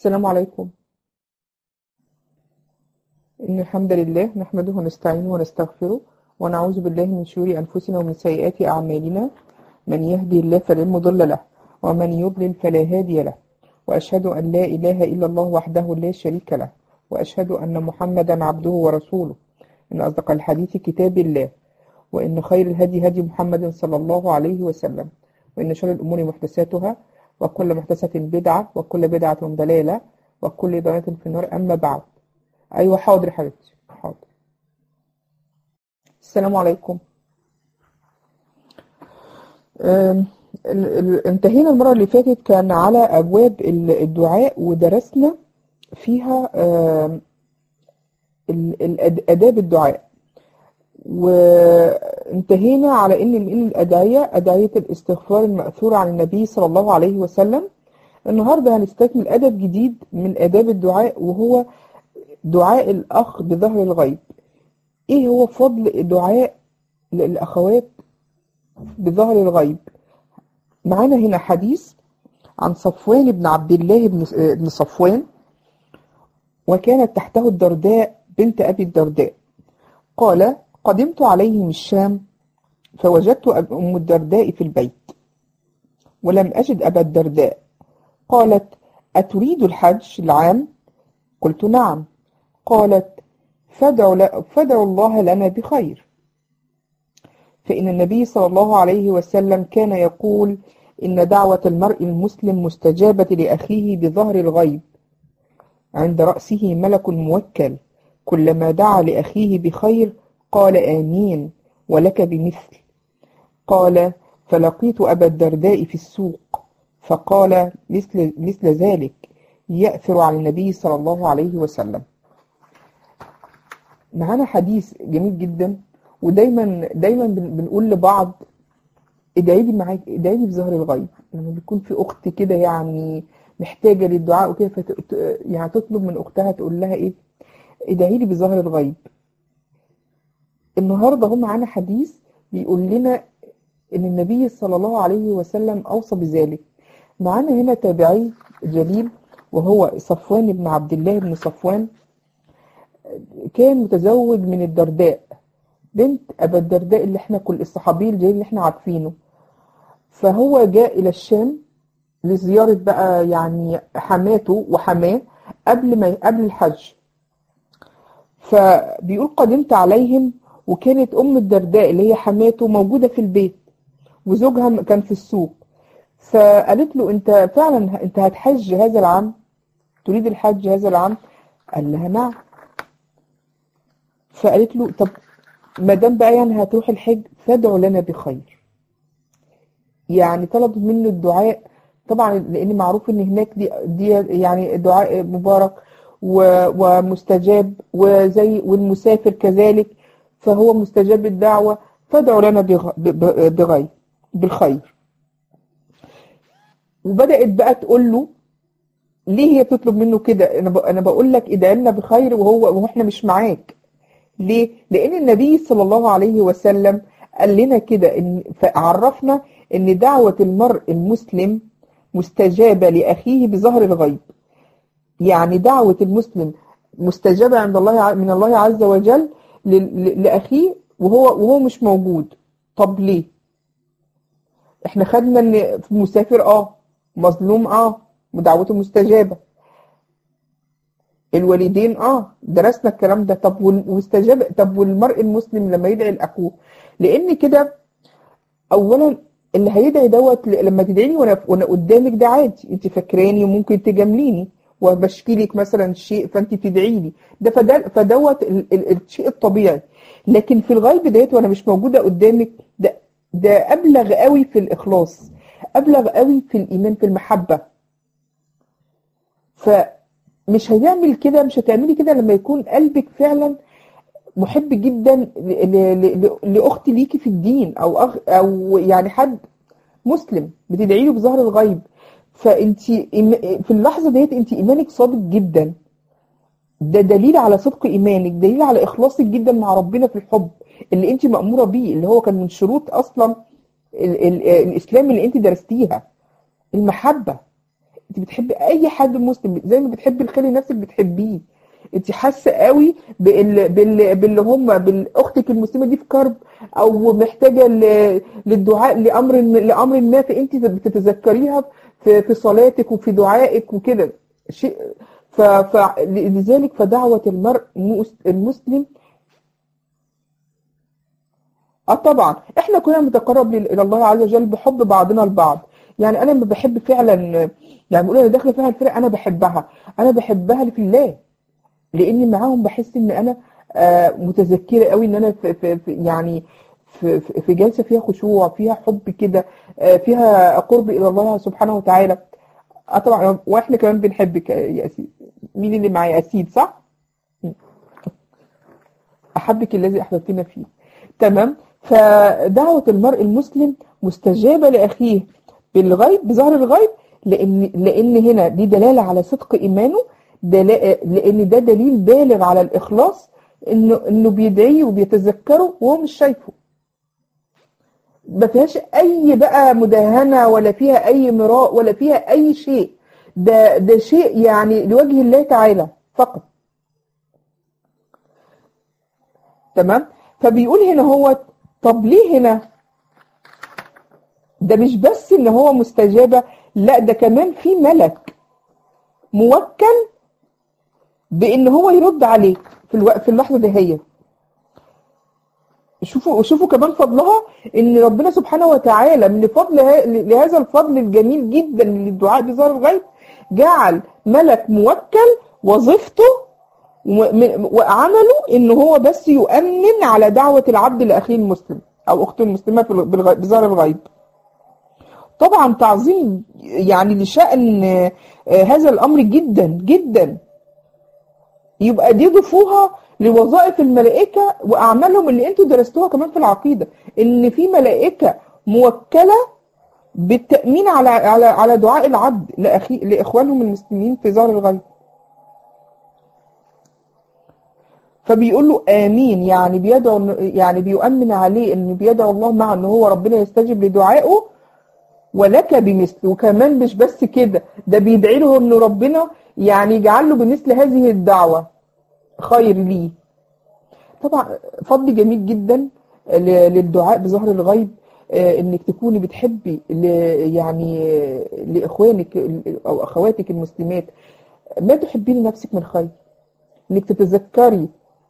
السلام عليكم إن الحمد لله نحمده ونستعينه ونستغفره ونعوذ بالله من شرور أنفسنا ومن سيئات أعمالنا من يهدي الله فلا مضل له ومن يضلل فلا هادي له وأشهد أن لا إله إلا الله وحده لا شريك له وأشهد أن محمدا عبده ورسوله إن أصدق الحديث كتاب الله وإن خير الهدي هدي محمد صلى الله عليه وسلم وإن شر الأمور محدثاتها وكل محدثة بدعة وكل بدعة ضلالة وكل ضلالة في النار أما بعد أيوة حاضر يا حبيبتي حاضر السلام عليكم أم، ال- ال- انتهينا المرة اللي فاتت كان على أبواب ال- الدعاء ودرسنا فيها أم، ال- الأد- آداب الدعاء وانتهينا على ان من الادعيه ادعيه الاستغفار الماثوره عن النبي صلى الله عليه وسلم النهارده هنستكمل ادب جديد من اداب الدعاء وهو دعاء الاخ بظهر الغيب ايه هو فضل دعاء الاخوات بظهر الغيب معانا هنا حديث عن صفوان بن عبد الله بن بن صفوان وكانت تحته الدرداء بنت ابي الدرداء قال قدمت عليهم الشام فوجدت أب- أم الدرداء في البيت ولم أجد أبا الدرداء قالت أتريد الحج العام؟ قلت نعم قالت فادعوا ل- فادعوا الله لنا بخير فإن النبي صلى الله عليه وسلم كان يقول إن دعوة المرء المسلم مستجابة لأخيه بظهر الغيب عند رأسه ملك موكل كلما دعا لأخيه بخير قال آمين ولك بمثل قال فلقيت أبا الدرداء في السوق فقال مثل, مثل ذلك يأثر على النبي صلى الله عليه وسلم معانا حديث جميل جدا ودايما دايما بن- بنقول لبعض ادعي لي معاك ادعي لي بظهر الغيب لما بيكون في اخت كده يعني محتاجه للدعاء وكده فت... ت- يعني تطلب من اختها تقول لها ايه ادعي لي بظهر الغيب النهارده هم معانا حديث بيقول لنا ان النبي صلى الله عليه وسلم اوصى بذلك معانا هنا تابعي جليل وهو صفوان بن عبد الله بن صفوان كان متزوج من الدرداء بنت ابا الدرداء اللي احنا كل الصحابي الجليل اللي احنا عارفينه فهو جاء الى الشام لزيارة بقى يعني حماته وحماه قبل ما قبل الحج فبيقول قدمت عليهم وكانت ام الدرداء اللي هي حماته موجودة في البيت وزوجها كان في السوق فقالت له انت فعلا انت هتحج هذا العام تريد الحج هذا العام قال لها نعم فقالت له طب ما دام بقى يعني هتروح الحج فادعوا لنا بخير يعني طلبت منه الدعاء طبعا لان معروف ان هناك دي, دي يعني دعاء مبارك و- ومستجاب وزي والمسافر كذلك فهو مستجاب الدعوة فادعوا لنا بغ- ب- ب- بغير بالخير وبدأت بقى تقول له ليه هي بتطلب منه كده انا ب- انا بقول لك ادعي لنا بخير وهو واحنا مش معاك ليه لان النبي صلى الله عليه وسلم قال لنا كده ان فعرفنا ان دعوة المرء المسلم مستجابة لأخيه بظهر الغيب يعني دعوة المسلم مستجابة عند الله ع- من الله عز وجل ل- ل- لأخيه وهو وهو مش موجود طب ليه احنا خدنا ان في مسافر اه مظلوم اه ودعوته مستجابة الوالدين اه درسنا الكلام ده طب وال- واستجاب طب والمرء المسلم لما يدعي لاخوه لان كده اولا اللي هيدعي دوت ل- لما تدعي لي وانا وانا قدامك ده عادي انت فاكراني وممكن تجامليني وبشكي لك مثلا شيء فانت تدعي لي ده فده فدوت ال- ال- الشيء الطبيعي لكن في الغيب ديت وانا مش موجوده قدامك ده ده ابلغ قوي في الاخلاص ابلغ قوي في الايمان في المحبه فمش هيعمل كده مش هتعملي كده لما يكون قلبك فعلا محب جدا ل- ل- ل- لاخت ليكي في الدين او أخ او يعني حد مسلم بتدعي له بظهر الغيب فانت في اللحظه ديت انت ايمانك صادق جدا ده دليل على صدق ايمانك دليل على اخلاصك جدا مع ربنا في الحب اللي انت ماموره بيه اللي هو كان من شروط اصلا ال ال الاسلام اللي انت درستيها المحبه انت بتحبي اي حد مسلم زي ما بتحبي الخير لنفسك بتحبيه انت حاسه قوي بال... بال... باللي هم بالاختك المسلمه دي في كرب او محتاجه ل... للدعاء لامر لامر ما فانت بتتذكريها في في صلاتك وفي دعائك وكده شيء ف... فلذلك فدعوه المرء المسلم اه طبعا احنا كلنا بنتقرب الى الله عز وجل بحب بعضنا البعض يعني انا لما بحب فعلا يعني بقول انا داخله فيها الفرق انا بحبها انا بحبها في الله لان معاهم بحس ان انا آه متذكره قوي ان انا في, في, في يعني في, في جلسه فيها خشوع فيها حب كده آه فيها قرب الى الله سبحانه وتعالى اه طبعا واحنا كمان بنحبك يا اسيد مين اللي معايا اسيد صح احبك الذي احببتنا فيه تمام فدعوه المرء المسلم مستجابه لاخيه بالغيب بظهر الغيب لان لان هنا دي دلاله على صدق ايمانه لان ده دليل بالغ على الاخلاص انه انه بيدعيه وبيتذكره وهو مش شايفه ما فيهاش اي بقى مداهنه ولا فيها اي مراء ولا فيها اي شيء ده ده شيء يعني لوجه الله تعالى فقط تمام فبيقول هنا هو طب ليه هنا ده مش بس ان هو مستجابه لا ده كمان في ملك موكل بان هو يرد عليه في الوقت في اللحظه دي هي شوفوا شوفوا كمان فضلها ان ربنا سبحانه وتعالى من فضل لهذا الفضل الجميل جدا للدعاء بظهر الغيب جعل ملك موكل وظيفته وعمله ان هو بس يؤمن على دعوه العبد لاخيه المسلم او اخته المسلمه بظهر الغيب طبعا تعظيم يعني لشأن هذا الأمر جدا جدا يبقى دي ضيفوها لوظائف الملائكة وأعمالهم اللي انتوا درستوها كمان في العقيدة إن في ملائكة موكلة بالتأمين على على على دعاء العبد لأخي لإخوانهم المسلمين في ظهر الغيب فبيقول له آمين يعني بيدعو يعني بيؤمن عليه إنه بيدعو الله مع إن هو ربنا يستجب لدعائه ولك بمثل وكمان مش بس كده ده بيدعي له ان ربنا يعني يجعل له بمثل هذه الدعوة خير ليه طبعا فضل جميل جدا للدعاء بظهر الغيب انك تكوني بتحبي يعني لاخوانك او اخواتك المسلمات ما تحبين لنفسك من خير انك تتذكري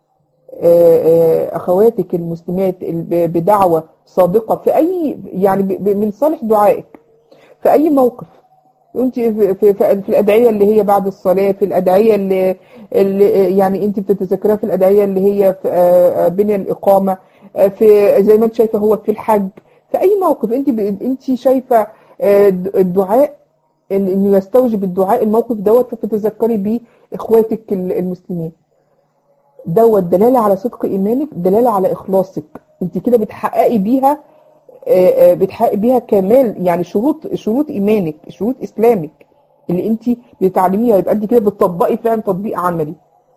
اخواتك المسلمات بدعوه صادقه في اي يعني من صالح دعائك في اي موقف انت في, في, في الادعيه اللي هي بعد الصلاه في الادعيه اللي, اللي يعني انت بتتذكرها في الادعيه اللي هي في بين الاقامه في زي ما انت شايفه هو في الحج في اي موقف انت انت شايفه الدعاء انه يستوجب الدعاء الموقف دوت فتتذكري بيه اخواتك المسلمين دوت دلاله على صدق ايمانك دلاله على اخلاصك انت كده بتحققي بيها بتحققي بيها كمال يعني شروط شروط ايمانك شروط اسلامك اللي انت بتعلميها يبقى انت كده بتطبقي فعلا تطبيق عملي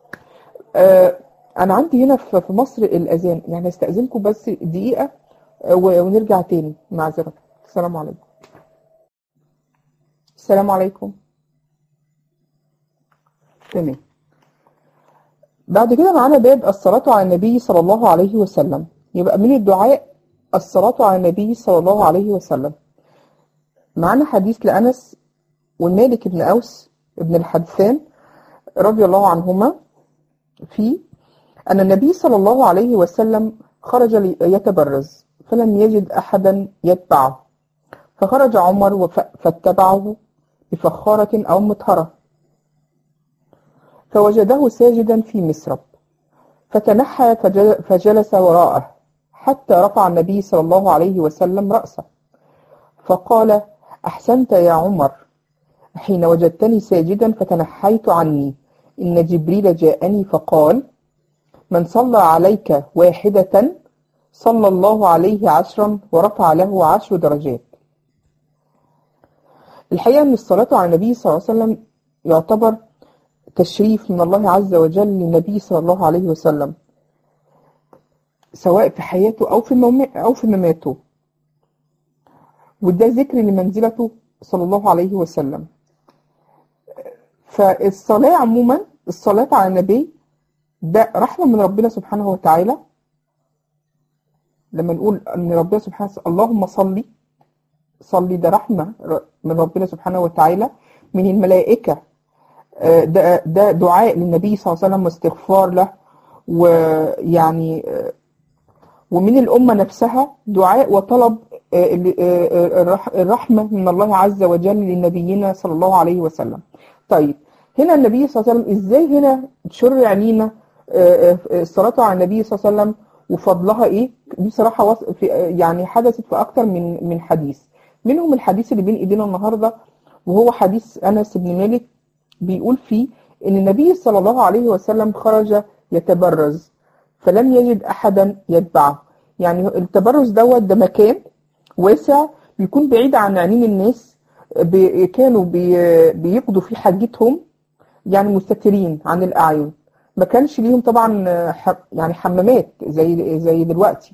انا عندي هنا في مصر الاذان يعني استاذنكم بس دقيقه ونرجع تاني معذره السلام عليكم السلام عليكم تمام بعد كده معانا باب الصلاة على النبي صلى الله عليه وسلم يبقى من الدعاء الصلاة على النبي صلى الله عليه وسلم معانا حديث لأنس والمالك بن أوس بن الحدثان رضي الله عنهما في أن النبي صلى الله عليه وسلم خرج يتبرز فلم يجد أحدا يتبعه فخرج عمر فاتبعه بفخارة أو مطهرة فوجده ساجدا في مسرب فتنحى فجلس وراءه حتى رفع النبي صلى الله عليه وسلم رأسه فقال أحسنت يا عمر حين وجدتني ساجدا فتنحيت عني إن جبريل جاءني فقال من صلى عليك واحدة صلى الله عليه عشرا ورفع له عشر درجات الحقيقة أن الصلاة على النبي صلى الله عليه وسلم يعتبر تشريف من الله عز وجل للنبي صلى الله عليه وسلم سواء في حياته أو في أو في مماته وده ذكر لمنزلته صلى الله عليه وسلم فالصلاة عموما الصلاة على النبي ده رحمة من ربنا سبحانه وتعالى لما نقول ان ربنا سبحانه وتعالى اللهم صلي صلي ده رحمة من ربنا سبحانه وتعالى من الملائكة ده ده دعاء للنبي صلى الله عليه وسلم واستغفار له ويعني ومن الأمة نفسها دعاء وطلب الرحمة من الله عز وجل لنبينا صلى الله عليه وسلم طيب هنا النبي صلى الله عليه وسلم ازاي هنا تشرع لينا الصلاة على النبي صلى الله عليه وسلم وفضلها ايه دي صراحة في يعني حدثت في اكتر من من حديث منهم الحديث اللي بين ايدينا النهاردة وهو حديث انس بن مالك بيقول فيه ان النبي صلى الله عليه وسلم خرج يتبرز فلم يجد احدا يتبعه يعني التبرز دوت ده مكان واسع بيكون بعيد عن عينين الناس بي كانوا بي بيقضوا فيه حاجتهم يعني مستترين عن الاعين ما كانش ليهم طبعا يعني حمامات زي زي دلوقتي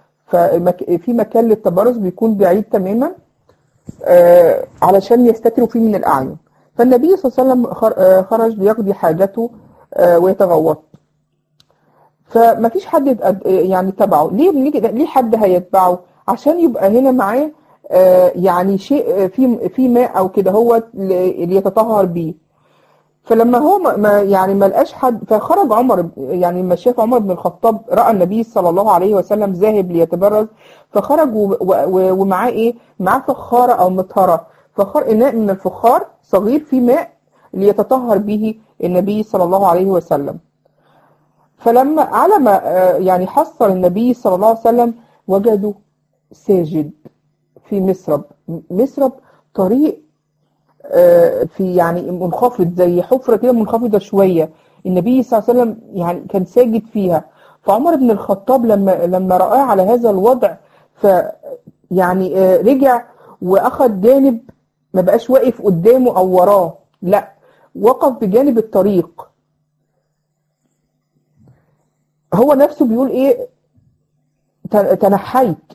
ففي مكان للتبرز بيكون بعيد تماما علشان يستتروا فيه من الاعين فالنبي صلى الله عليه وسلم خرج ليقضي حاجته ويتغوط فما فيش حد يعني تبعه ليه ليه حد هيتبعه عشان يبقى هنا معاه يعني شيء في في ماء او كده هو اللي يتطهر بيه فلما هو ما يعني ما لقاش حد فخرج عمر يعني لما شاف عمر بن الخطاب راى النبي صلى الله عليه وسلم ذاهب ليتبرز فخرج ومعاه ايه معاه فخاره او مطهره فخار اناء من الفخار صغير فيه ماء ليتطهر به النبي صلى الله عليه وسلم فلما على ما يعني حصل النبي صلى الله عليه وسلم وجدوا ساجد في مسرب مسرب طريق في يعني منخفض زي حفرة كده منخفضة شوية النبي صلى الله عليه وسلم يعني كان ساجد فيها فعمر بن الخطاب لما لما رآه على هذا الوضع ف يعني رجع واخد جانب ما بقاش واقف قدامه او وراه لا وقف بجانب الطريق هو نفسه بيقول ايه تنحيت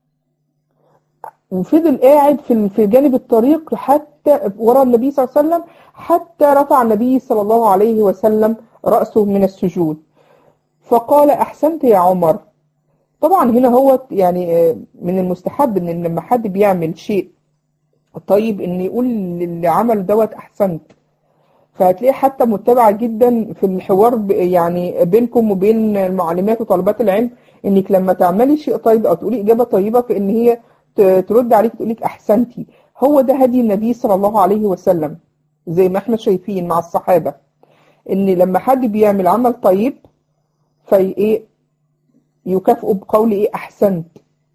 وفضل قاعد في في جانب الطريق حتى ورا النبي صلى الله عليه وسلم حتى رفع النبي صلى الله عليه وسلم رأسه من السجود فقال أحسنت يا عمر طبعا هنا هو يعني من المستحب ان لما حد بيعمل شيء طيب ان يقول للي عمل دوت احسنت فهتلاقي حتى متبعة جدا في الحوار يعني بينكم وبين المعلمات وطالبات العلم انك لما تعملي شيء طيب او تقولي اجابة طيبة فان هي ترد عليك تقول لك احسنتي هو ده هدي النبي صلى الله عليه وسلم زي ما احنا شايفين مع الصحابة ان لما حد بيعمل عمل طيب في ايه يكافئوا بقول ايه احسنت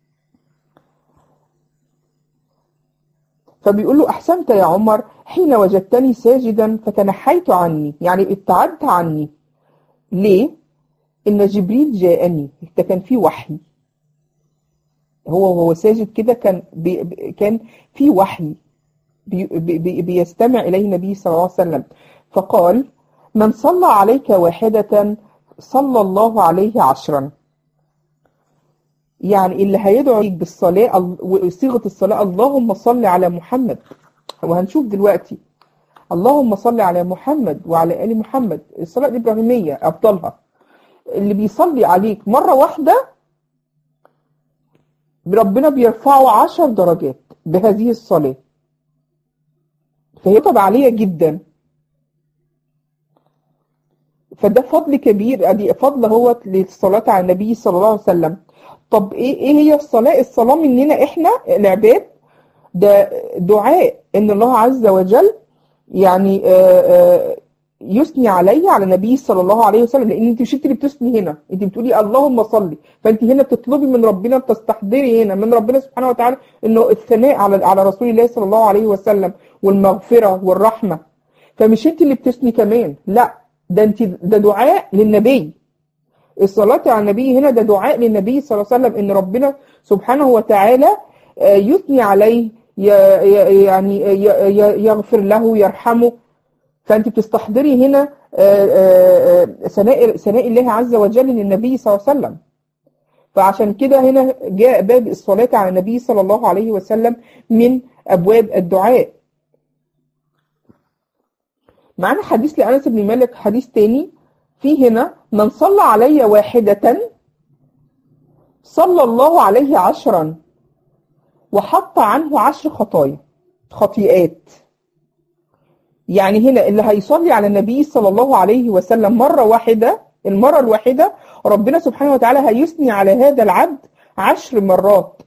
فبيقول له احسنت يا عمر حين وجدتني ساجدا فتنحيت عني يعني ابتعدت عني ليه ان جبريل جاءني ده كان في وحي هو وهو ساجد كده كان بي كان في وحي بي بي بيستمع اليه النبي صلى الله عليه وسلم فقال من صلى عليك واحدة صلى الله عليه عشرا يعني اللي هيدعو عليك بالصلاة وصيغة الصلاة اللهم صل على محمد وهنشوف دلوقتي اللهم صل على محمد وعلى آل محمد الصلاة الإبراهيمية أفضلها اللي بيصلي عليك مرة واحدة ربنا بيرفعه عشر درجات بهذه الصلاة فهي طبعا عالية جدا فده فضل كبير ادي فضل هو للصلاة على النبي صلى الله عليه وسلم طب ايه ايه هي الصلاة الصلاة مننا احنا العباد ده دعاء ان الله عز وجل يعني آآ آآ يثني علي على النبي صلى الله عليه وسلم لان انت مش انت اللي بتثني هنا انت بتقولي اللهم صلي فانت هنا بتطلبي من ربنا بتستحضري هنا من ربنا سبحانه وتعالى انه الثناء على على رسول الله صلى الله عليه وسلم والمغفرة والرحمة فمش انت اللي بتثني كمان لا ده انت ده دعاء للنبي الصلاة على النبي هنا ده دعاء للنبي صلى الله عليه وسلم ان ربنا سبحانه وتعالى يثني عليه يعني يغفر له يرحمه فانت بتستحضري هنا ثناء ثناء الله عز وجل للنبي صلى الله عليه وسلم فعشان كده هنا جاء باب الصلاة على النبي صلى الله عليه وسلم من أبواب الدعاء معانا حديث لأنس بن مالك حديث تاني في هنا من صلى علي واحدة صلى الله عليه عشرا وحط عنه عشر خطايا خطيئات يعني هنا اللي هيصلي على النبي صلى الله عليه وسلم مرة واحدة المرة الواحدة ربنا سبحانه وتعالى هيثني على هذا العبد عشر مرات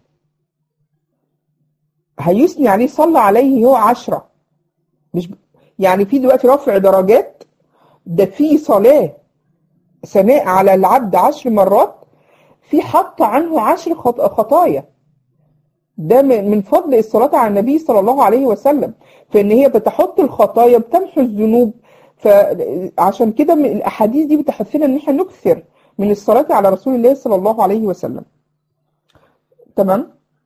هيثني عليه صلى عليه هو عشرة مش ب... يعني في دلوقتي رفع درجات ده في صلاة ثناء على العبد عشر مرات في حط عنه عشر خط... خطايا ده من فضل الصلاة على النبي صلى الله عليه وسلم فإن هي بتحط الخطايا بتمحو الذنوب فعشان كده من الأحاديث دي بتحثنا إن احنا نكثر من الصلاة على رسول الله صلى الله عليه وسلم تمام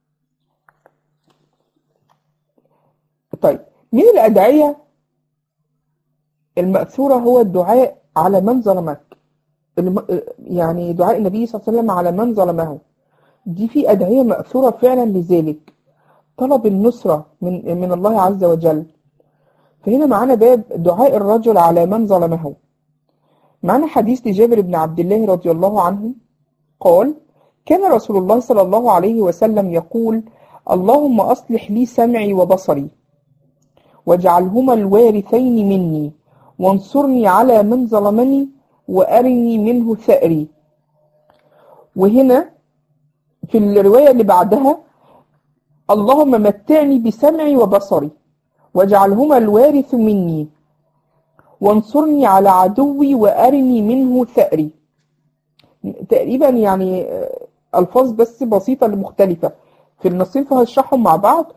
طيب من الأدعية المأثورة هو الدعاء على من ظلمك يعني دعاء النبي صلى الله عليه وسلم على من ظلمه دي في أدعية مأثورة فعلا لذلك طلب النصرة من من الله عز وجل فهنا معانا باب دعاء الرجل على من ظلمه معنا حديث لجابر بن عبد الله رضي الله عنه قال كان رسول الله صلى الله عليه وسلم يقول اللهم أصلح لي سمعي وبصري واجعلهما الوارثين مني وانصرني على من ظلمني وأرني منه ثأري وهنا في الرواية اللي بعدها اللهم متعني بسمعي وبصري واجعلهما الوارث مني وانصرني على عدوي وأرني منه ثأري تقريبا يعني ألفاظ بس بسيطة مختلفة في النصين فهشرحهم مع بعض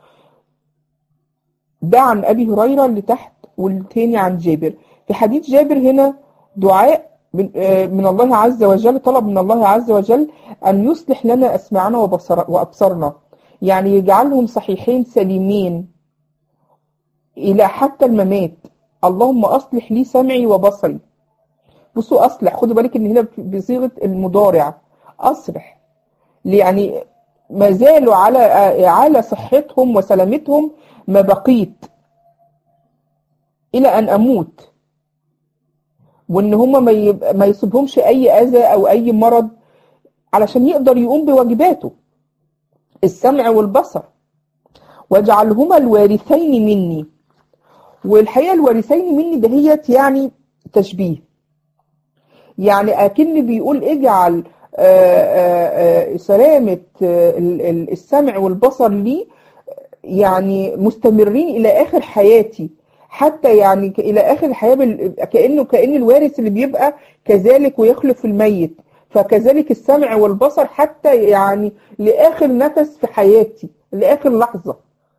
ده عن أبي هريرة اللي تحت والتاني عن جابر في حديث جابر هنا دعاء من, من الله عز وجل طلب من الله عز وجل أن يصلح لنا أسماعنا وبصر وأبصارنا يعني يجعلهم صحيحين سليمين إلى حتى الممات اللهم أصلح لي سمعي وبصري بصوا أصلح خدوا بالك إن هنا بصيغة المضارع أصلح يعني ما زالوا على على صحتهم وسلامتهم ما بقيت إلى أن أموت وإن هم ما, يب... ما يصيبهمش أي أذى أو أي مرض علشان يقدر يقوم بواجباته السمع والبصر واجعلهما الوارثين مني والحقيقة الوارثين مني دهيت يعني تشبيه يعني أكن بيقول اجعل آآ آآ سلامة السمع والبصر لي يعني مستمرين إلى آخر حياتي حتى يعني إلى آخر الحياة كأنه كأن الوارث اللي بيبقى كذلك ويخلف الميت فكذلك السمع والبصر حتى يعني لآخر نفس في حياتي لآخر لحظة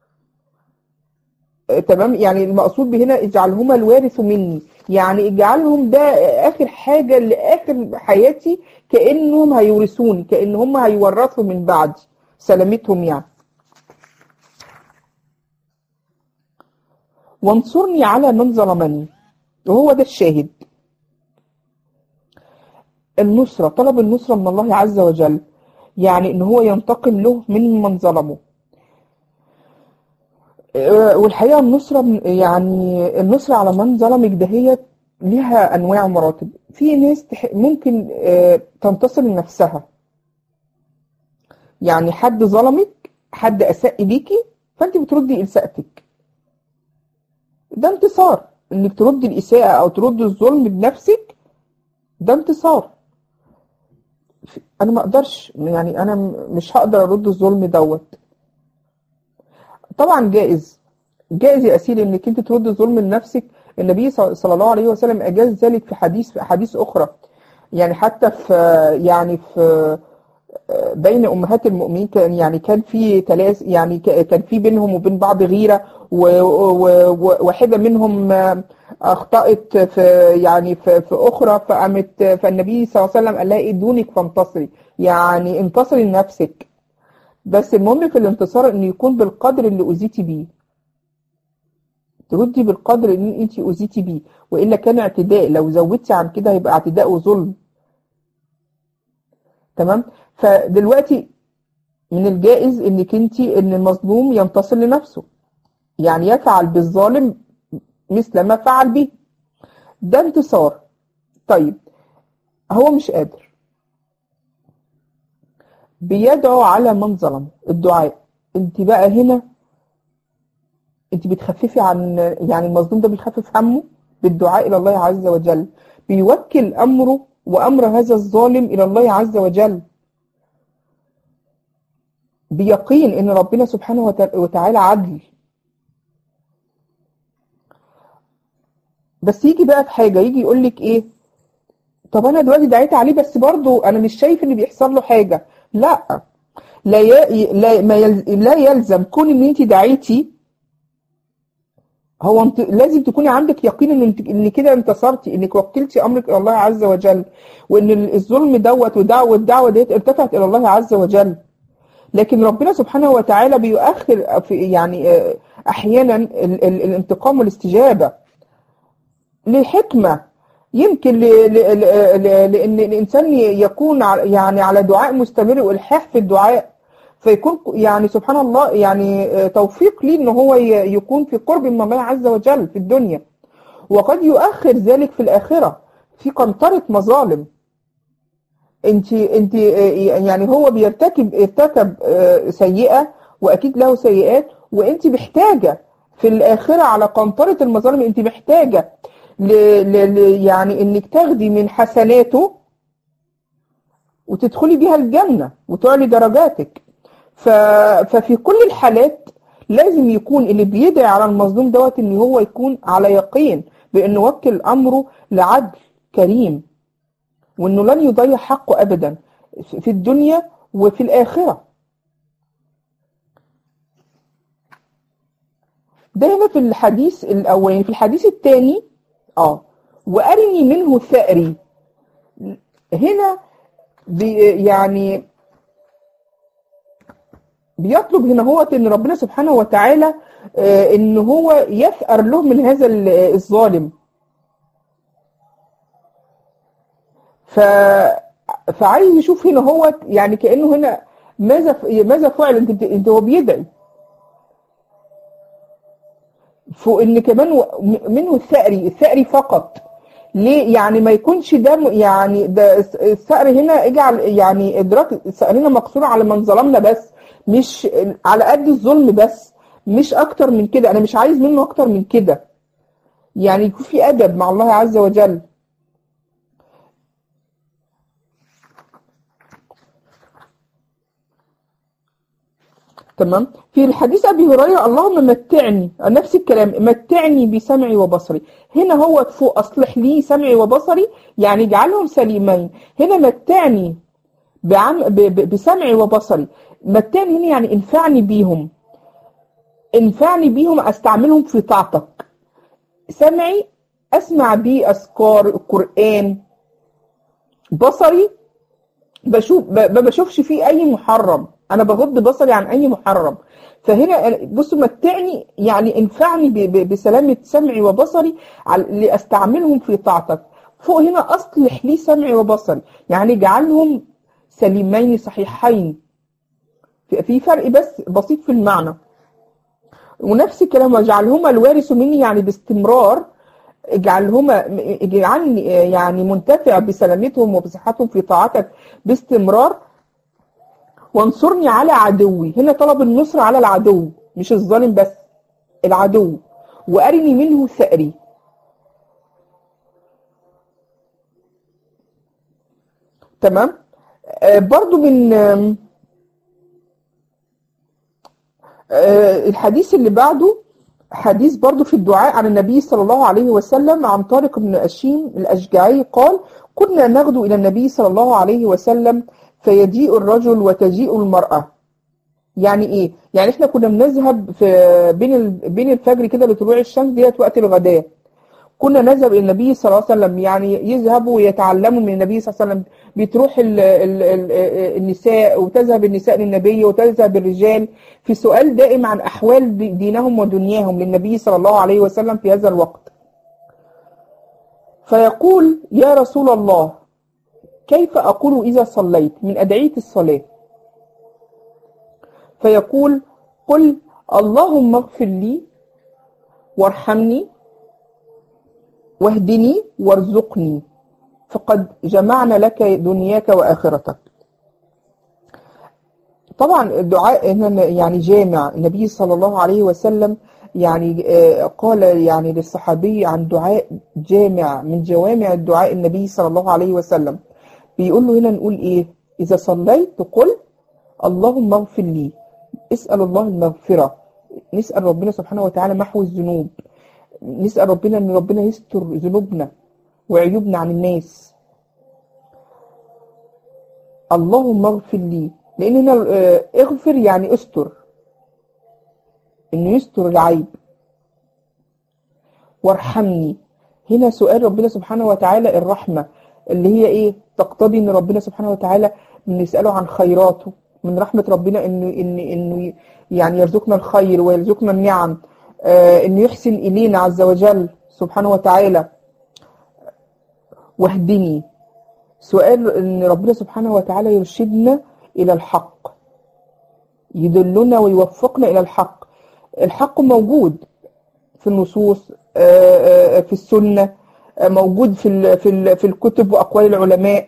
تمام يعني المقصود بهنا اجعلهما الوارث مني يعني اجعلهم ده آخر حاجة لآخر حياتي كأنهم هيورثوني كأنهم هيورثوا من بعدي سلامتهم يعني وانصرني على من ظلمني وهو ده الشاهد النصرة طلب النصرة من الله عز وجل يعني ان هو ينتقم له من من ظلمه والحقيقة النصرة يعني النصرة على من ظلمك دهيت لها أنواع ومراتب في ناس ممكن تنتصر لنفسها يعني حد ظلمك حد أساء ليكي فأنت بتردي إساءتك ده انتصار انك تردي الإساءة أو تردي الظلم بنفسك ده انتصار أنا ما أقدرش يعني أنا مش هقدر أرد الظلم دوت طبعا جائز جائز يا أسيل انك انت ترد الظلم لنفسك النبي صلى الله عليه وسلم أجاز ذلك في حديث في أحاديث أخرى يعني حتى في يعني في بين أمهات المؤمنين كان يعني كان في تلاس يعني كان في بينهم وبين بعض غيرة وواحدة منهم أخطأت في يعني في, في أخرى فقامت فالنبي صلى الله عليه وسلم قال لها إيه دونك فانتصري يعني انتصري لنفسك بس المهم في الانتصار إنه يكون بالقدر اللي أذيتي بيه تردي بالقدر اللي انت أذيتي بيه وإلا كان اعتداء لو زودتي عن كده هيبقى اعتداء وظلم تمام فدلوقتي من الجائز انك انت ان المظلوم ينتصر لنفسه يعني يفعل بالظالم مثل ما فعل به ده انتصار طيب هو مش قادر بيدعو على من ظلم الدعاء انت بقى هنا انت بتخففي عن يعني المظلوم ده بيخفف همه بالدعاء الى الله عز وجل بيوكل امره وامر هذا الظالم الى الله عز وجل بيقين ان ربنا سبحانه وت- وتعالى عدل بس يجي بقى في حاجه يجي يقول لك ايه طب انا دلوقتي دعيت عليه بس برضه انا مش شايف ان بيحصل له حاجه لا لا ي... لا ما يلز... لا يلزم كون ان انت دعيتي هو انت لازم تكوني عندك يقين ان انت ان كده انتصرتي انك وكلتي امرك الى الله عز وجل وان الظلم دوت ودعوه الدعوه ديت ارتفعت الى الله عز وجل لكن ربنا سبحانه وتعالى بيؤخر في يعني آه، احيانا ال... ال... الانتقام والاستجابه لحكمه يمكن ل... ل... ل... ل... لان الانسان يكون ع- يعني على دعاء مستمر والحاح في الدعاء فيكون يعني سبحان الله يعني آه، توفيق ليه ان هو ي- يكون في قرب من الله عز وجل في الدنيا وقد يؤخر ذلك في الاخره في قنطره مظالم انت انت آه، يعني هو بيرتكب ارتكب آه، سيئه واكيد له سيئات وانت محتاجه في الاخره على قنطره المظالم انت محتاجه ل ل ل يعني انك تاخدي من حسناته وتدخلي بيها الجنه وتعلي درجاتك ف ففي كل الحالات لازم يكون اللي بيدعي على المظلوم دوت ان هو يكون على يقين بان وكل امره لعدل كريم وانه لن يضيع حقه ابدا في الدنيا وفي الاخره ده هنا في الحديث الاولاني في الحديث الثاني اه وارني منه ثأري هنا بي يعني بيطلب هنا هو ان ربنا سبحانه وتعالى آه، ان هو يثأر له من هذا ال- الظالم ف فعايز يشوف هنا هو يعني كانه هنا ماذا ف- ماذا فعل انت بت- انت هو بيدعي فوق ان كمان و- م- منه الثأري الثأري فقط ليه يعني ما يكونش ده م- يعني ده الس- الثأر هنا اجعل يعني ادراك الثأر هنا مقصور على من ظلمنا بس مش على قد الظلم بس مش اكتر من كده انا مش عايز منه اكتر من كده يعني يكون في ادب مع الله عز وجل تمام في الحديث ابي هريره اللهم متعني نفس الكلام متعني بسمعي وبصري هنا هو فوق اصلح لي سمعي وبصري يعني اجعلهم سليمين هنا متعني بعم ب- ب- بسمعي وبصري متعني هنا يعني انفعني بيهم انفعني بيهم استعملهم في طاعتك سمعي اسمع بيه اذكار القران بصري بشوف ب- ما بشوفش فيه اي محرم انا بغض بصري عن اي محرم فهنا بصوا متعني يعني انفعني ب- ب- بسلامة سمعي وبصري على- لاستعملهم في طاعتك فوق هنا اصلح لي سمعي وبصري يعني اجعلهم سليمين صحيحين في في فرق بس بسيط في المعنى ونفس الكلام واجعلهما الوارث مني يعني باستمرار اجعلهما اجعلني يعني منتفع بسلامتهم وبصحتهم في طاعتك باستمرار وانصرني على عدوي هنا طلب النصر على العدو مش الظالم بس العدو وارني منه ثأري تمام آه برضو من آم، آه الحديث اللي بعده حديث برضو في الدعاء عن النبي صلى الله عليه وسلم عن طارق بن أشيم الأشجعي قال كنا نغدو إلى النبي صلى الله عليه وسلم فيجيء الرجل وتجيء المرأة يعني ايه يعني احنا كنا بنذهب في بين ال- بين الفجر كده لطلوع الشمس ديت وقت الغداء كنا نذهب الى النبي صلى الله عليه وسلم يعني يذهبوا ويتعلموا من النبي صلى الله عليه وسلم بتروح ال ال ال النساء وتذهب النساء للنبي وتذهب الرجال في سؤال دائم عن احوال دي- دينهم ودنياهم للنبي صلى الله عليه وسلم في هذا الوقت فيقول يا رسول الله كيف اقول اذا صليت من ادعيه الصلاه فيقول قل اللهم اغفر لي وارحمني واهدني وارزقني فقد جمعنا لك دنياك وآخرتك طبعا الدعاء هنا يعني جامع النبي صلى الله عليه وسلم يعني آه، قال يعني للصحابي عن دعاء جامع من جوامع الدعاء النبي صلى الله عليه وسلم بيقول له هنا نقول ايه اذا صليت قل اللهم اغفر لي اسال الله المغفره نسال ربنا سبحانه وتعالى محو الذنوب نسال ربنا ان ربنا يستر ذنوبنا وعيوبنا عن الناس اللهم اغفر لي لان هنا آه، اغفر يعني استر انه يستر العيب وارحمني هنا سؤال ربنا سبحانه وتعالى الرحمة اللي هي ايه تقتضي ان ربنا سبحانه وتعالى نسأله عن خيراته من رحمة ربنا انه انه انه يعني يرزقنا الخير ويرزقنا النعم آه انه يحسن الينا عز وجل سبحانه وتعالى واهدني سؤال ان ربنا سبحانه وتعالى يرشدنا الى الحق يدلنا ويوفقنا الى الحق الحق موجود في النصوص آه، آه، في السنة آه، موجود في ال- في ال- في الكتب وأقوال العلماء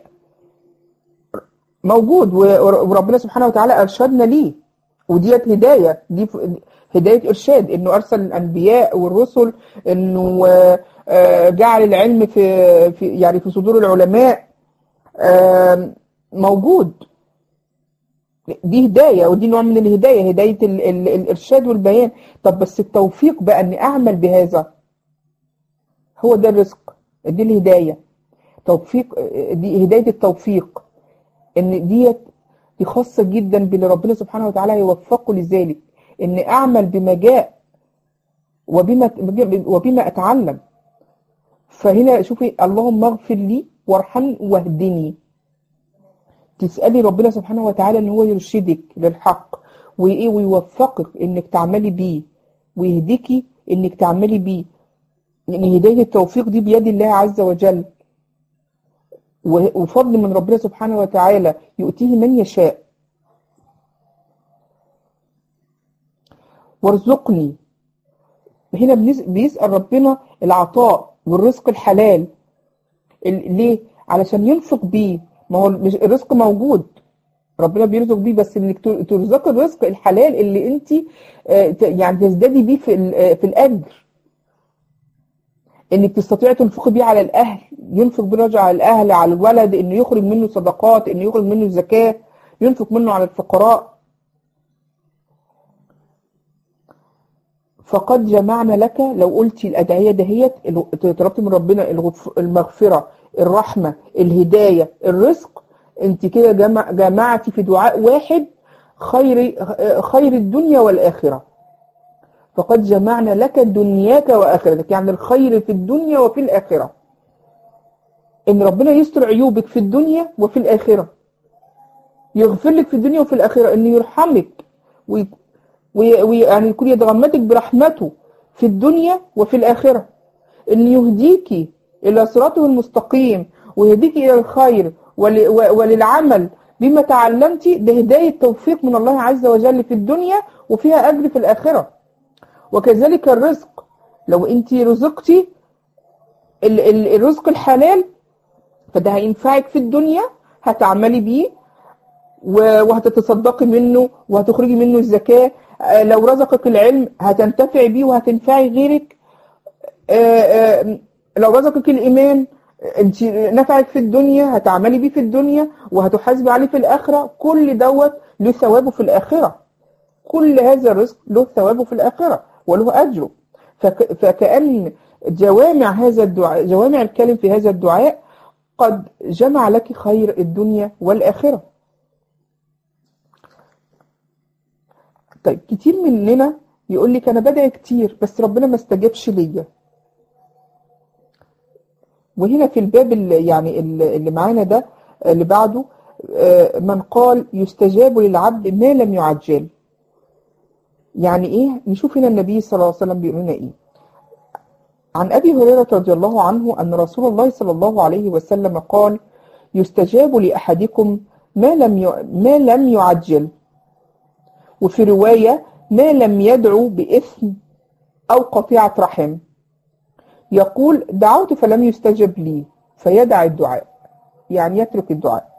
موجود و- وربنا سبحانه وتعالى أرشدنا ليه وديت هداية دي ف- هداية إرشاد إنه أرسل الأنبياء والرسل إنه آه، آه، جعل العلم في في يعني في صدور العلماء آه، موجود دي هداية ودي نوع من الهداية هداية ال ال الإرشاد والبيان طب بس التوفيق بقى أني أعمل بهذا هو ده الرزق دي الهداية توفيق دي هداية التوفيق إن ديت دي خاصة جدا باللي ربنا سبحانه وتعالى يوفقه لذلك إن أعمل بما جاء وبما وبما أتعلم فهنا شوفي اللهم اغفر لي وارحمني واهدني تسألي ربنا سبحانه وتعالى ان هو يرشدك للحق وايه ويوفقك انك تعملي بيه ويهديكي انك تعملي بيه لان هداية التوفيق دي بيد الله عز وجل و- وفضل من ربنا سبحانه وتعالى يؤتيه من يشاء وارزقني هنا بنس- بيسأل ربنا العطاء والرزق الحلال ال- ليه؟ علشان ينفق بيه ما هو مش الرزق موجود ربنا بيرزق بيه بس انك تر- ترزقي الرزق الحلال اللي انت آه، ت- يعني تزدادي بيه في ال- آه، في الاجر انك تستطيعي تنفقي بيه على الاهل ينفق بيه الرجل على الاهل على الولد انه يخرج منه صدقات انه يخرج منه زكاه ينفق منه على الفقراء فقد جمعنا لك لو قلتي الأدعية دهيت ال- طلبت من ربنا الغف- المغفرة الرحمة الهداية الرزق انت كده جمع جمعتي في دعاء واحد خير خير الدنيا والآخرة فقد جمعنا لك دنياك وآخرتك يعني الخير في الدنيا وفي الآخرة إن ربنا يستر عيوبك في الدنيا وفي الآخرة يغفر لك في الدنيا وفي الآخرة إنه يرحمك وي- وي- ويعني يكون يتغمدك برحمته في الدنيا وفي الآخرة إن يهديك إلى صراطه المستقيم ويهديك إلى الخير ول- و- وللعمل بما تعلمت ده هداية توفيق من الله عز وجل في الدنيا وفيها أجر في الآخرة وكذلك الرزق لو أنت رزقتي ال- ال- الرزق الحلال فده هينفعك في الدنيا هتعملي بيه و- وهتتصدقي منه وهتخرجي منه الزكاة آه، لو رزقك العلم هتنتفعي بيه وهتنفعي غيرك آه، آه، لو رزقك الإيمان انت نفعك في الدنيا هتعملي بيه في الدنيا وهتحاسبي عليه في الآخرة كل دوت له ثوابه في الآخرة كل هذا الرزق له ثوابه في الآخرة وله أجره فك فكأن جوامع هذا الدعاء جوامع الكلم في هذا الدعاء قد جمع لك خير الدنيا والآخرة طيب كتير مننا يقول لك أنا بدعي كتير بس ربنا ما استجابش ليا وهنا في الباب اللي يعني اللي اللي معانا ده اللي بعده آه، من قال يستجاب للعبد ما لم يعجل يعني ايه نشوف هنا النبي صلى الله عليه وسلم بيقول لنا ايه عن ابي هريره رضي الله عنه ان رسول الله صلى الله عليه وسلم قال يستجاب لاحدكم ما لم ي... ما لم يعجل وفي روايه ما لم يدعو باثم او قطيعه رحم يقول دعوت فلم يستجب لي فيدع الدعاء يعني يترك الدعاء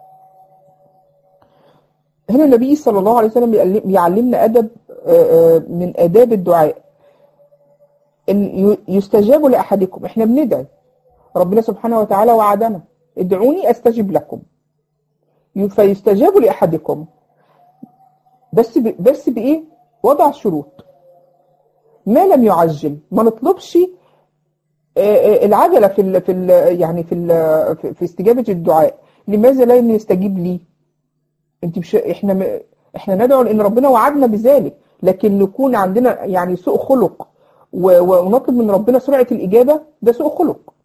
هنا النبي صلى الله عليه وسلم بيعلم- بيعلمنا أدب آه، آه، من آداب الدعاء إن ي- يستجاب لأحدكم إحنا بندعي ربنا سبحانه وتعالى وعدنا ادعوني أستجب لكم فيستجاب لأحدكم بس ب... بس بإيه؟ وضع شروط ما لم يعجل ما نطلبش آه، آه، العجلة في ال... في ال... يعني في ال... في- في استجابة الدعاء لماذا لا يستجيب لي؟ انت مش احنا م... احنا ندعو لان ربنا وعدنا بذلك لكن نكون عندنا يعني سوء خلق و... ونطلب من ربنا سرعة الإجابة ده سوء خلق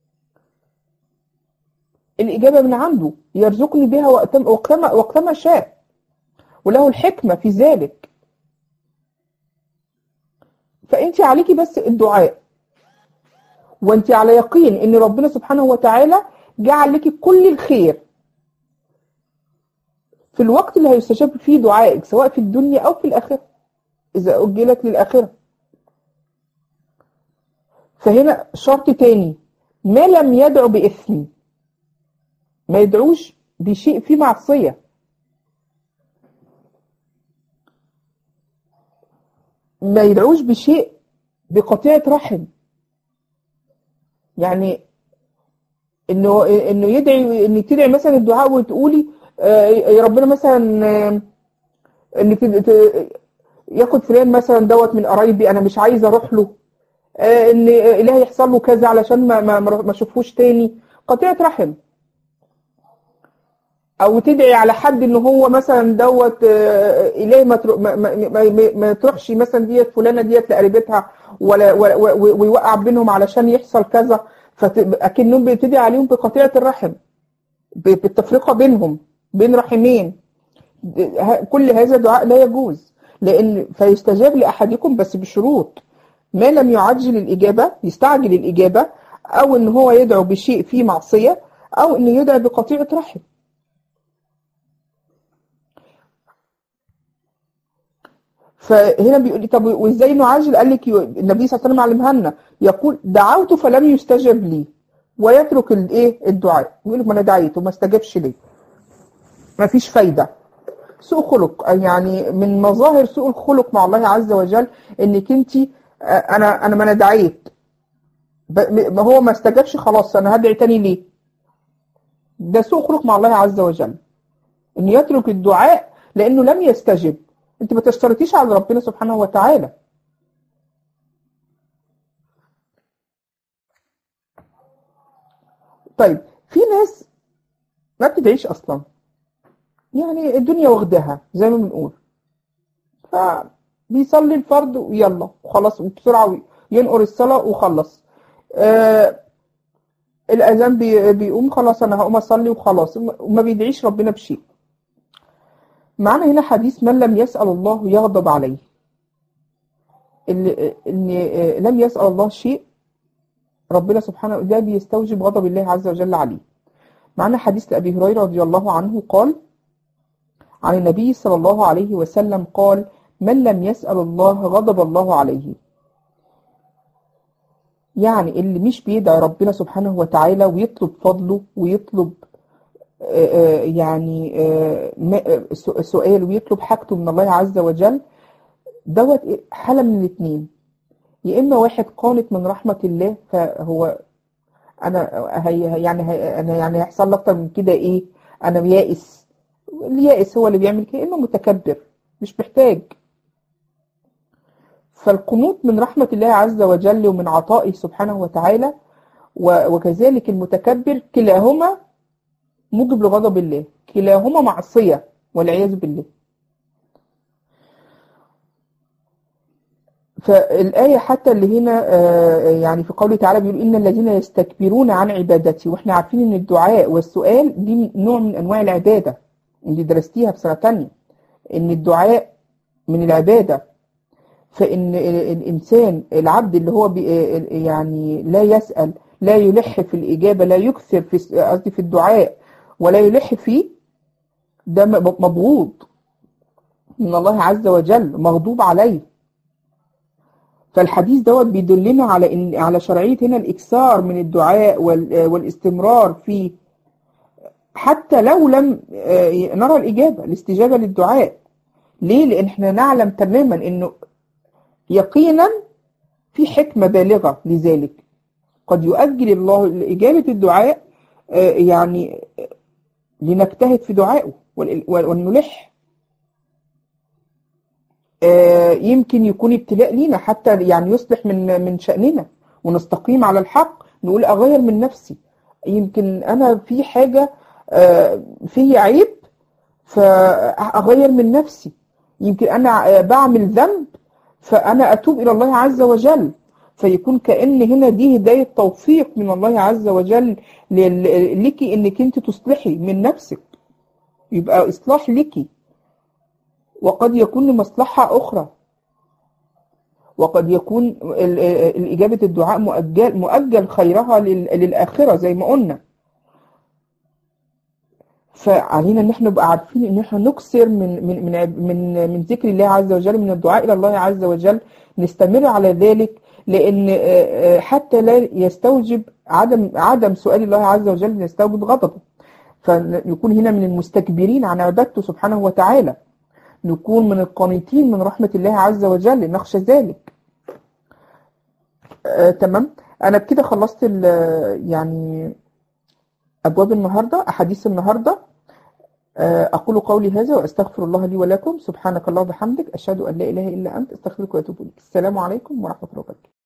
الإجابة من عنده يرزقني بها وقتما وقتما وقتما شاء وله الحكمة في ذلك فأنت عليكي بس الدعاء وأنت على يقين إن ربنا سبحانه وتعالى جعل لك كل الخير في الوقت اللي هيستجاب فيه دعائك سواء في الدنيا أو في الآخرة إذا أجلت للآخرة فهنا شرط تاني ما لم يدعو بإثم ما يدعوش بشيء فيه معصية ما يدعوش بشيء بقطيعة رحم يعني انه انه يدعي انك تدعي مثلا الدعاء وتقولي آه، يا ربنا مثلا آه، انك ت- ت- ياخد فلان مثلا دوت من قرايبي انا مش عايزه اروح له آه، ان الهي يحصل له كذا علشان ما ما ما اشوفوش تاني قطيعة رحم او تدعي على حد ان هو مثلا دوت آه، الهي ما ترو- ما, ما, ما, ما, ما تروحش مثلا ديت فلانه ديت لقريبتها ولا ولا- و- ويوقع بينهم علشان يحصل كذا فاكنهم بيبتدي عليهم بقطيعه الرحم ب- بالتفرقه بينهم بين رحمين ه- كل هذا دعاء لا يجوز لان فيستجاب لاحدكم بس بشروط ما لم يعجل الاجابه يستعجل الاجابه او ان هو يدعو بشيء فيه معصيه او انه يدعو بقطيعه رحم فهنا بيقول لي طب وازاي نعجل قال لك يو- النبي صلى الله عليه وسلم علمها لنا يقول دعوت فلم يستجب لي ويترك الايه الدعاء يقول لك ما انا دعيت وما استجابش لي ما فيش فايده سوء خلق يعني من مظاهر سوء الخلق مع الله عز وجل انك انت انا انا ما انا دعيت ب- ما هو ما استجابش خلاص انا هدعي تاني ليه ده سوء خلق مع الله عز وجل ان يترك الدعاء لانه لم يستجب انت ما تشترطيش على ربنا سبحانه وتعالى طيب في ناس ما بتدعيش اصلا يعني الدنيا واخداها زي ما بنقول فبيصلي الفرض ويلا وخلاص بسرعة ينقر الصلاة وخلص آه الأذان بي- بيقوم خلاص أنا هقوم أصلي وخلاص وما بيدعيش ربنا بشيء معنا هنا حديث من لم يسأل الله يغضب عليه اللي اللي لم يسأل الله شيء ربنا سبحانه ده بيستوجب غضب الله عز وجل عليه معنا حديث لأبي هريرة رضي الله عنه قال عن النبي صلى الله عليه وسلم قال من لم يسأل الله غضب الله عليه يعني اللي مش بيدعي ربنا سبحانه وتعالى ويطلب فضله ويطلب آه، آه، يعني آه، ما- آه، سو- سؤال ويطلب حاجته من الله عز وجل دوت إيه؟ حالة من الاثنين يا إما واحد قانت من رحمة الله فهو أنا هي يعني هي أنا يعني هيحصل لي أكتر من كده إيه أنا يائس اليائس هو اللي بيعمل كده إما متكبر مش محتاج فالقنوط من رحمة الله عز وجل ومن عطائه سبحانه وتعالى و- وكذلك المتكبر كلاهما موجب لغضب الله كلاهما معصية والعياذ بالله فالآية حتى اللي هنا آه، يعني في قوله تعالى بيقول إن الذين يستكبرون عن عبادتي وإحنا عارفين إن الدعاء والسؤال دي نوع من أنواع العبادة اللي درستيها في سنة تانية إن الدعاء من العبادة فإن ال- الإنسان العبد اللي هو بي يعني لا يسأل لا يلح في الإجابة لا يكثر في الس- قصدي في الدعاء ولا يلح فيه ده م- مبغوض من الله عز وجل مغضوب عليه فالحديث دوت بيدلنا على ان على شرعيه هنا الاكثار من الدعاء وال- والاستمرار فيه حتى لو لم آه، نرى الاجابه الاستجابه للدعاء ليه لان احنا نعلم تماما انه يقينا في حكمه بالغه لذلك قد يؤجل الله اجابه الدعاء آه، يعني آه، لنجتهد في دعائه وال- ونلح آه، يمكن يكون ابتلاء لينا حتى يعني يصلح من من شأننا ونستقيم على الحق نقول أغير من نفسي يمكن أنا في حاجة آه، في عيب فأغير من نفسي يمكن أنا بعمل ذنب فأنا أتوب إلى الله عز وجل فيكون كأن هنا دي هداية توفيق من الله عز وجل لل- لك إنك أنت تصلحي من نفسك يبقى إصلاح لك وقد يكون لمصلحة أخرى وقد يكون ال- ال- الإجابة الدعاء مؤجل مؤجل خيرها لل- للآخرة زي ما قلنا فعلينا ان احنا نبقى عارفين ان احنا نكثر من من من عب- من من ذكر الله عز وجل من الدعاء الى الله عز وجل نستمر على ذلك لان آه، آه، حتى لا يستوجب عدم عدم سؤال الله عز وجل يستوجب غضبه فنكون هنا من المستكبرين عن عبادته سبحانه وتعالى نكون من القانتين من رحمة الله عز وجل نخشى ذلك آه، تمام انا بكده خلصت ال- يعني ابواب النهارده احاديث النهارده آه، اقول قولي هذا واستغفر الله لي ولكم سبحانك اللهم وبحمدك اشهد ان لا اله الا انت استغفرك واتوب اليك السلام عليكم ورحمه الله وبركاته